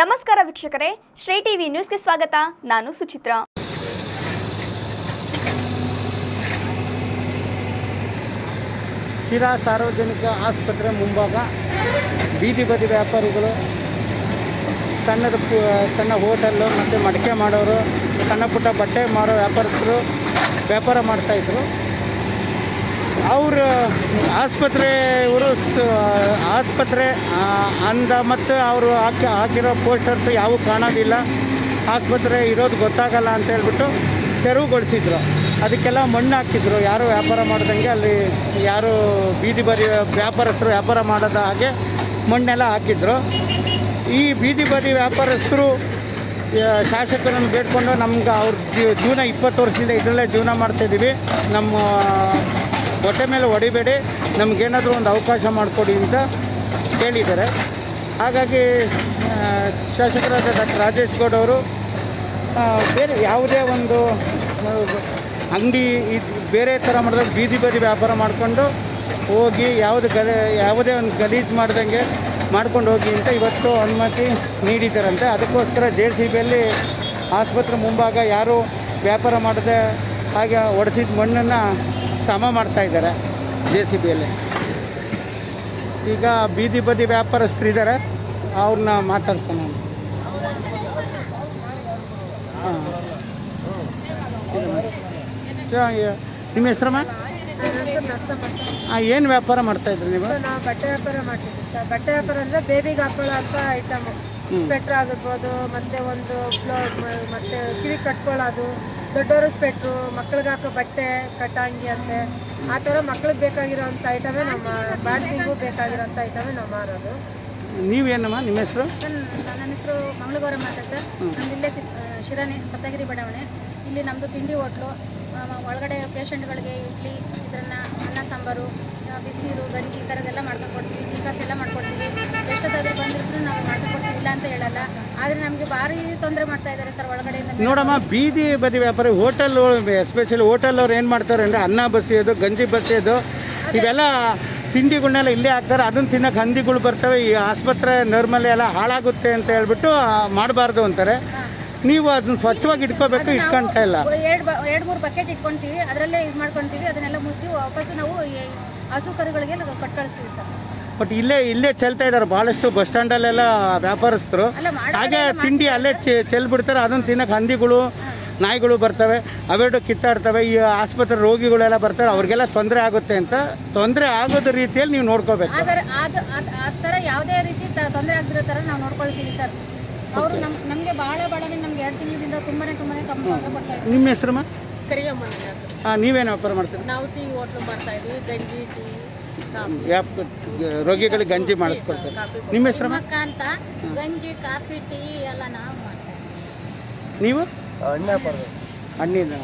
ನಮಸ್ಕಾರ ವೀಕ್ಷಕರೇ ಶ್ರೀ ಟಿವಿ ನ್ಯೂಸ್ಗೆ ಸ್ವಾಗತ ನಾನು ಸುಚಿತ್ರಾ ಶಿರಾ ಸಾರ್ವಜನಿಕ ಆಸ್ಪತ್ರೆ ಮುಂಭಾಗ ಬೀದಿ ಬದಿ ವ್ಯಾಪಾರಿಗಳು ಸಣ್ಣದ ಪು- ಸಣ್ಣ ಹೋಟೆಲ್ಲು ಮತ್ತು ಮಡಿಕೆ ಮಾಡೋರು ಸಣ್ಣ ಪುಟ್ಟ ಬಟ್ಟೆ ಮಾರೋ ವ್ಯಾಪಾರಸ್ಥರು ವ್ಯಾಪಾರ ಮಾಡ್ತಾಯಿದ್ರು ಅವರು ಆಸ್ಪತ್ರೆ ಇವರು ಸ- ಆಸ್ಪತ್ರೆ ಆ, ಅಂದ ಮತ್ತು ಅವರು ಹಾಕಿ ಹಾಕಿರೋ ಪೋಸ್ಟರ್ಸ್ ಯಾವೂ ಕಾಣೋದಿಲ್ಲ ಆಸ್ಪತ್ರೆ ಇರೋದು ಗೊತ್ತಾಗಲ್ಲ ಅಂತ ಹೇಳ್ಬಿಟ್ಟು ತೆರವುಗೊಳಿಸಿದ್ರು ಅದಕ್ಕೆಲ್ಲ ಮಣ್ಣು ಹಾಕಿದ್ರು ಯಾರು ವ್ಯಾಪಾರ ಮಾಡ್ದಂಗೆ ಅಲ್ಲಿ ಯಾರು ಬೀದಿ ಬದಿ ವ್ಯಾಪಾರಸ್ಥರು ವ್ಯಾಪಾರ ಮಾಡೋದ ಹಾಗೆ ಮಣ್ಣೆಲ್ಲ ಹಾಕಿದ್ರು ಈ ಬೀದಿ ಬದಿ ವ್ಯಾಪಾರಸ್ಥರು ಆ, ಶಾಸಕರನ್ನು ಬೇಡ್ಕೊಂಡು ನಮ್ಗೆ ಅವ್ರ ಜೀ- ಜೀವನ ಇಪ್ಪತ್ತು ವರ್ಷದಿಂದ ಇದರಲ್ಲೇ ಜೀವನ ಮಾಡ್ತಾಯಿದ್ದೀವಿ ನಮ್ಮ ಹೊಟ್ಟೆ ಮೇಲೆ ಹೊಡಿಬೇಡಿ ನಮಗೇನಾದರೂ ಒಂದು ಅವಕಾಶ ಮಾಡಿಕೊಡಿ ಅಂತ ಕೇಳಿದ್ದಾರೆ ಹಾಗಾಗಿ ಆ, ಶಾಸಕರಾದ ಡಾಕ್ಟರ್ ರಾಜೇಶ್ ಗೌಡ್ ಅವರು ಆ, ಬೇರೆ ಯಾವುದೇ ಒಂದು ಅಂಗಡಿ ಬೇರೆ ಥರ ಮಾಡಿದಾಗ ಬೀದಿ ಬದಿ ವ್ಯಾಪಾರ ಮಾಡಿಕೊಂಡು ಹೋಗಿ ಯಾವುದು ಗಲ ಯಾವುದೇ ಒಂದು ಗಲೀಜು ಮಾಡ್ದಂಗೆ ಮಾಡ್ಕೊಂಡು ಹೋಗಿ ಅಂತ ಇವತ್ತು ಅನುಮತಿ ನೀಡಿದ್ದಾರಂತೆ ಅದಕ್ಕೋಸ್ಕರ ಜೆ ಸಿ ಬಿಯಲ್ಲಿ ಆಸ್ಪತ್ರೆ ಮುಂಭಾಗ ಯಾರು ವ್ಯಾಪಾರ ಮಾಡದೆ ಹಾಗೆ ಒಡೆಸಿದ ಮಣ್ಣನ್ನು ಸಮ ಮಾಡ್ತಾ ಇದ್ದಾರೆ ಜೆ ಸಿ ಬಿಯಲ್ಲಿ ಈಗ ಬೀದಿ ಬದಿ ವ್ಯಾಪಾರಸ್ಥರಿದ್ದಾರೆ ಅವ್ರನ್ನ ಮಾತಾಡ್ಸೋಣ ಹಾಂ ನಿಮ್ಮ ಹೆಸರಮ್ಮ ಹಾಂ ಏನು ವ್ಯಾಪಾರ ಮಾಡ್ತಾಯಿದ್ರಿ ನೀವು ನಾವು ಬಟ್ಟೆ ವ್ಯಾಪಾರ ಮಾಡ್ತೀವಿ ಸರ್ ಬಟ್ಟೆ ವ್ಯಾಪಾರ ಅಂದ್ರೆ ಬೇಬಿಗೆ ಹಾಕೊಳ್ಳೋ ಅಂತ ಐಟಮ್ ಸ್ವೆಟ್ರ್ ಆಗಿರ್ಬೋದು ಮತ್ತೆ ಒಂದು ಬ್ಲೌ- ಮ- ಮತ್ತೆ ಕಿವಿ ಕಟ್ಕೊಳ್ಳೋದು ದೊಡ್ಡವರು ಸ್ವೆಟ್ರು ಮಕ್ಳಿಗೆ ಹಾಕೋ ಬಟ್ಟೆ ಕಟ್ಟಂಗಿ ಅಂತೆ ಆ ಥರ ಮಕ್ಳಿಗೆ ಬೇಕಾಗಿರೋಂಥ ಐಟಮೇ ನಮ್ಮ ಬಾಡ್ತಿಗೂ ಬೇಕಾಗಿರೋಂಥ ಐಟಮೇ ನಾವು ಮಾರೋದು ನೀವೇನಮ್ಮ ನಿಮ್ಮ ಹೆಸರು ಸರ್ ನನ್ನ ಹೆಸರು ಮಂಗಳಗೌರಮ್ಮ ಅಂತ ಸರ್ ನಮ್ದು ಇಲ್ಲೇ ಸಿಪ್- ಆ, ಶಿರಾನಿ ಸಪ್ತಗಿರಿ ಬಡಾವಣೆ ಇಲ್ಲಿ ನಮ್ಮದು ತಿಂಡಿ ಹೋಟ್ಲು ಆ, ಒಳಗಡೆ ಪೇಷಂಟ್ಗಳಿಗೆ ಇಡ್ಲಿ ಚಿತ್ರಾನ್ನ ಅನ್ನ ಸಾಂಬಾರು ಆ, ಬಿಸಿನೀರು ಗಂಜಿ ಈ ಥರದ್ದೆಲ್ಲ ಮಾಡ್ಕೊಂಡು ಕೊಡ್ತೀವಿ ಟೀ ಕಾಫಿ ಎಲ್ಲ ಮಾಡ್ಕೊಡ್ತೀವಿ ಎಷ್ಟೊತ್ತಾದ್ರೂ ಬಂದಿದ್ರು ನಾವು ಮಾಡ್ಕೊಂಡು ಕೊಡ್ತೀವಿ ಇಲ್ಲ ಅಂತ ಹೇಳಲ್ಲ ಆದರೆ ನಮಗೆ ಭಾರಿ ತೊಂದರೆ ಮಾಡ್ತಾ ಇದ್ದಾರೆ ಸರ್ ಒಳಗಡೆಯಿಂದ ನೋಡಮ್ಮ ಬೀದಿ ಬದಿ ವ್ಯಾಪಾರಿ ಹೋಟೆಲ್ ಎಸ್ಪೆಷಲಿ ಹೋಟೆಲ್ ಅವ್ರು ಏನು ಮಾಡ್ತಾರೆ ಅಂದರೆ ಅನ್ನ ಬಸಿಯೋದು ಗಂಜಿ ಬಸಿಯೋದು ಇವೆಲ್ಲ ತಿಂಡಿಗಳನ್ನೆಲ್ಲ ಇಲ್ಲೇ ಹಾಕ್ತಾರೆ ಅದನ್ನ ತಿನ್ನಕ್ಕೆ ಹಂದಿಗಳು ಬರ್ತವೆ ಈ ಆಸ್ಪತ್ರೆ ನರ್ಮಲ್ ಎಲ್ಲ ಹಾಳಾಗುತ್ತೆ ಅಂತ ಹೇಳ್ಬಿಟ್ಟು ಮಾಡಬಾರ್ದು ಅಂತಾರೆ ನೀವು ಅದನ್ನ ಸ್ವಚ್ಛವಾಗಿ ಇಟ್ಕೋಬೇಕು ಇಟ್ಕೊಂತ ಇಲ್ಲ ಎರಡು ಎರಡು ಮೂರು ಬಕೆಟ್ ಇಟ್ಕೊಂತೀವಿ ಅದರಲ್ಲೇ ಇದು ಮಾಡ್ಕೊತೀವಿ ಅದನ್ನೆಲ್ಲ ಮುಚ್ಚಿ ವಾಪಸ್ ನಾವು ಈ ಹಸು ಕರುಗಳಿಗೆ ನಾವು ಕೊಟ್ಟು ಕಳಿಸ್ತೀವಿ ಸರ್ ಬಟ್ ಇಲ್ಲೇ ಇಲ್ಲೇ ಚೆಲ್ತಾ ಇದ್ದಾರೆ ಭಾಳಷ್ಟು ಬಸ್ ಸ್ಟ್ಯಾಂಡಲ್ಲೆಲ್ಲ ವ್ಯಾಪಾರಸ್ಥರು ಅಲ್ಲ ಮಾಡೋ ಹಾಗೆ ತಿಂಡಿ ಅಲ್ಲೇ ಚೆ- ಚೆಲ್ ಬಿಡ್ತಾರೆ ಅದನ್ನ ತಿನ್ನಕ್ಕೆ ಹಂದಿಗಳು ನಾಯಿಗಳು ಬರ್ತವೆ ಅವೆರಡು ಕಿತ್ತಾಡ್ತವೆ ಈ ಆಸ್ಪತ್ರೆ ರೋಗಿಗಳೆಲ್ಲ ಬರ್ತಾರೆ ಅವ್ರಿಗೆಲ್ಲ ತೊಂದರೆ ಆಗುತ್ತೆ ಅಂತ ತೊಂದರೆ ಆಗೋದ ರೀತಿಯಲ್ಲಿ ನೀವು ನೋಡ್ಕೋಬೇಕು ಆ ಥರ ಆದ- ಆ- ಆ ಥರ ಯಾವುದೇ ರೀತಿ ತೊಂದರೆ ಆಗದಿರೋ ಥರ ನಾವು ನೋಡ್ಕೊಳ್ತೀವಿ ಸರ್ ಅವರು ನಮ್ ನಮಗೆ ಭಾಳ ಭಾಳನೇ ನಮ್ಗೆ ಎರಡು ತಿಂಗಳಿಂದ ತುಂಬಾನೇ ತುಂಬಾನೇ ಕಮ್ಮಿ ತೊಂದರೆ ಕೊಡ್ತಾ ಇದ್ದಾರೆ ನಿಮ್ಮ ಹೆಸರಮ್ಮ ಕರಿಯಮ್ಮ ಹಾಂ ನೀವೇನು ವ್ಯಾಪಾರ ಮಾಡ್ತೀರಿ ನಾವು ಟೀ ಹೋಟ್ಲು ಮಾಡ್ತಾ ಇದ್ವಿ ಗಂಜಿ ಟೀ ವ್ಯಾಪ ರೋಗಿಗಳಿಗೆ ಗಂಜಿ ಮಾಡಿಸ್ಕೊಡ್ತಾರೆ ನಿಮ್ಮ ಹೆಸರಮ್ಮ ಶಿವಮೊಗ್ಗ ಅಂತ ಗಂಜಿ ಕಾಫಿ ಟೀ ಎಲ್ಲ ನಾವು ಮಾಡ್ತಾ ಇದ್ದೀವಿ ನೀವು ಹಣ್ಣಿನ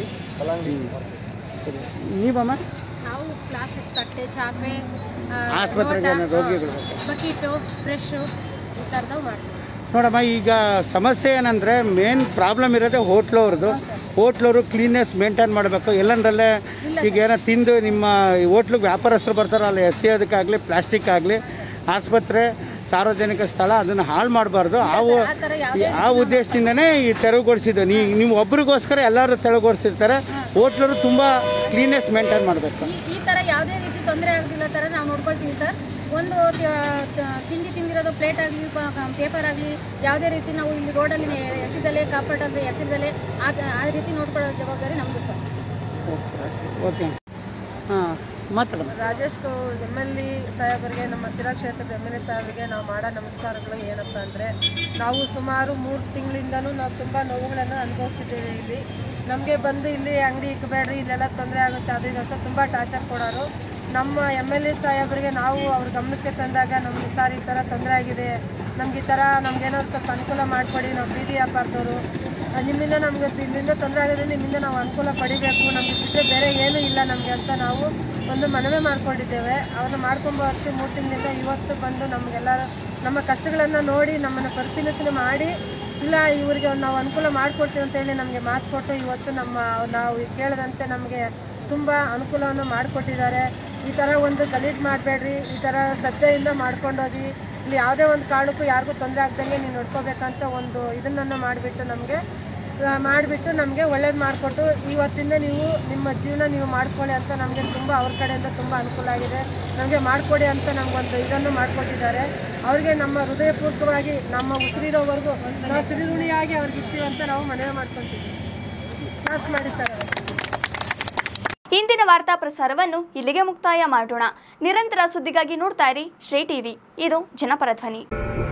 ಸರಿ ನೀವಮ್ಮ ನಾವು ಪ್ಲಾಸ್ಟಿಕ್ ತಟ್ಟೆ ಚಾಪೆ ಆಸ್ಪತ್ರೆಗೆ ಏನೋ ರೋಗಿಗಳು ಬಕೀಟು ಬ್ರಷು ಈ ಥರದವು ಮಾಡ್ತೀವಿ ನೋಡಮ್ಮ ಈಗ ಸಮಸ್ಯೆ ಏನಂದರೆ ಮೇನ್ ಪ್ರಾಬ್ಲಮ್ ಇರೋದೇ ಹೋಟ್ಲವ್ರದ್ದು ಹೋಟ್ಲವರು ಕ್ಲೀನ್ನೆಸ್ ಮೇಂಟೈನ್ ಮಾಡಬೇಕು ಎಲ್ಲಂದ್ರಲ್ಲೇ ಈಗ ಏನೋ ತಿಂದು ನಿಮ್ಮ ಹೋಟ್ಲಿಗೆ ವ್ಯಾಪಾರಸ್ಥರು ಬರ್ತಾರಲ್ಲ ಎಸೆಯೋದಕ್ಕಾಗಲಿ ಪ್ಲಾಸ್ಟಿಕ್ ಆಗಲಿ ಆಸ್ಪತ್ರೆ ಸಾರ್ವಜನಿಕ ಸ್ಥಳ ಅದನ್ನು ಹಾಳು ಮಾಡಬಾರ್ದು ಆ ಉ- ಆ ಥರ ಯಾವುದೇ ಆ ಉದ್ದೇಶದಿಂದನೇ ಈ ತೆರವುಗೊಳಿಸಿದ್ದು ನೀವು ನೀವು ಒಬ್ರಿಗೋಸ್ಕರ ಎಲ್ಲರೂ ತೆರವುಗೊಳಿಸಿರ್ತಾರೆ ಹೋಟ್ಲರು ತುಂಬ ಕ್ಲೀನೆಸ್ ಮೇಂಟೈನ್ ಮಾಡಬೇಕು ಈ ಈ ಥರ ಯಾವುದೇ ರೀತಿ ತೊಂದರೆ ಆಗದಿಲ್ಲ ಥರ ನಾವು ನೋಡ್ಕೊಳ್ತೀವಿ ಸರ್ ಒಂದು ತ- ತ- ತಿಂಡಿ ತಿಂದಿರೋದು ಪ್ಲೇಟ್ ಆಗಲಿ ಪೇಪರ್ ಆಗಲಿ ಯಾವುದೇ ರೀತಿ ನಾವು ಇಲ್ಲಿ ರೋಡಲ್ಲಿ ಎಸಿದಲ್ಲೇ ಕಾಪಾಡ್ ಅಂದರೆ ಎಸಿದಲ್ಲೇ ಆ ಆ ರೀತಿ ನೋಡ್ಕೊಳ್ಳೋ ಜವಾಬ್ದಾರಿ ನಮ್ಮದು ಸರ್ ಓಕೆ ಹಾಂ ಮಾತಾಡಮ್ಮ Rajesh Goud M L A ಸಾಹೇಬರಿಗೆ ನಮ್ಮ ಸ್ಥಿರ ಕ್ಷೇತ್ರದ ಎಮ್ ಎಲ್ ಎ ಸಾಹೇಬರಿಗೆ ನಾವು ಮಾಡೋ ನಮಸ್ಕಾರಗಳು ಏನಪ್ಪ ಅಂದರೆ ನಾವು ಸುಮಾರು ಮೂರು ತಿಂಗಳಿಂದನೂ ನಾವು ತುಂಬ ನೋವುಗಳನ್ನು ಅನುಭವಿಸಿದ್ದೇವೆ ಇಲ್ಲಿ ನಮಗೆ ಬಂದು ಇಲ್ಲಿ ಅಂಗಡಿ ಇಕ್ಕಬೇಡ್ರಿ ಇಲ್ಲೆಲ್ಲ ತೊಂದರೆ ಆಗುತ್ತೆ ಅದು ಇದು ಅಂತ ತುಂಬ ಟಾರ್ಚರ್ ಕೊಡೋರು ನಮ್ಮ ಎಮ್ ಎಲ್ ಎ ಸಾಹೇಬರಿಗೆ ನಾವು ಅವ್ರ ಗಮನಕ್ಕೆ ತಂದಾಗ ನಮ್ಗೆ ಸರ್ ಈ ಥರ ತೊಂದರೆ ಆಗಿದೆ ನಮ್ಗೆ ಈ ಥರ ನಮ್ಗೇನಾದ್ರು ಸ್ವಲ್ಪ ಅನುಕೂಲ ಮಾಡಿಕೊಡಿ ನಾವು ಬೀದಿ ವ್ಯಾಪಾರದವರು ನಿಮ್ಮಿಂದ ನಮ್ಗೆ ಇಲ್ಲಿಂದ ತೊಂದರೆ ಆಗಿದೆ ನಿಮ್ಮಿಂದ ನಾವು ಅನುಕೂಲ ಪಡಿಬೇಕು ನಮ್ಗೆ ಬಿಟ್ಟರೆ ಬೇರೆ ಏನೂ ಇಲ್ಲ ನಮಗೆ ಅಂತ ನಾವು ಒಂದು ಮನವಿ ಮಾಡ್ಕೊಂಡಿದ್ದೇವೆ ಅವ್ರನ್ನ ಮಾಡ್ಕೊಂಬರ್ತಿ ಮೂರು ತಿಂಗಳಿಂದ ಇವತ್ತು ಬಂದು ನಮಗೆಲ್ಲ ನಮ್ಮ ಕಷ್ಟಗಳನ್ನು ನೋಡಿ ನಮ್ಮನ್ನು ಪರಿಶೀಲಿಸಣೆ ಮಾಡಿ ಇಲ್ಲ ಇವರಿಗೆ ನಾವು ಅನುಕೂಲ ಮಾಡಿಕೊಡ್ತೀವಿ ಅಂತೇಳಿ ನಮಗೆ ಮಾತು ಕೊಟ್ಟು ಇವತ್ತು ನಮ್ಮ ನಾವು ಕೇಳದಂತೆ ನಮಗೆ ತುಂಬ ಅನುಕೂಲವನ್ನು ಮಾಡಿಕೊಟ್ಟಿದ್ದಾರೆ ಈ ಥರ ಒಂದು ಗಲೀಜು ಮಾಡಬೇಡ್ರಿ ಈ ಥರ ಶ್ರದ್ಧೆಯಿಂದ ಮಾಡ್ಕೊಂಡೋಗಿ ಇಲ್ಲಿ ಯಾವುದೇ ಒಂದು ಕಾರಣಕ್ಕೂ ಯಾರಿಗೂ ತೊಂದರೆ ಆಗ್ದಂಗೆ ನೀವು ನೋಡ್ಕೋಬೇಕಂತ ಒಂದು ಇದನ್ನು ಮಾಡಿಬಿಟ್ಟು ನಮಗೆ ಮಾಡಿಬಿಟ್ಟು ನಮಗೆ ಒಳ್ಳೇದು ಮಾಡಿಕೊಟ್ಟು ಇವತ್ತಿಂದ ನೀವು ನಿಮ್ಮ ಜೀವನ ನೀವು ಮಾಡ್ಕೊಳ್ಳಿ ಅಂತ ನಮಗೆ ತುಂಬ ಅವ್ರ ಕಡೆಯಿಂದ ತುಂಬ ಅನುಕೂಲ ಆಗಿದೆ ನಮಗೆ ಮಾಡಿಕೊಡಿ ಅಂತ ನಮಗೊಂದು ಇದನ್ನು ಮಾಡಿಕೊಟ್ಟಿದ್ದಾರೆ ಅವರಿಗೆ ನಮ್ಮ ಹೃದಯಪೂರ್ವಕವಾಗಿ ನಮ್ಮ ಉಸಿರಿರೋವರೆಗೂ ನಾವು ಸಿರಿಋಣಿಯಾಗಿ ಅವ್ರಿಗೆ ಇರ್ತೀವಿ ಅಂತ ನಾವು ಮನವಿ ಮಾಡ್ಕೊತೀವಿ ಕ್ಲಾಸ್ ಮಾಡಿ ಸರ್ ಅವ್ರಿಗೆ. ಇಂದಿನ ವಾರ್ತಾ ಪ್ರಸಾರವನ್ನು ಇಲ್ಲಿಗೆ ಮುಕ್ತಾಯ ಮಾಡೋಣ ನಿರಂತರ ಸುದ್ದಿಗಾಗಿ ನೋಡ್ತಾ ಇರಿ ಶ್ರೀ ಟಿವಿ ಇದು ಜನಪರ ಧ್ವನಿ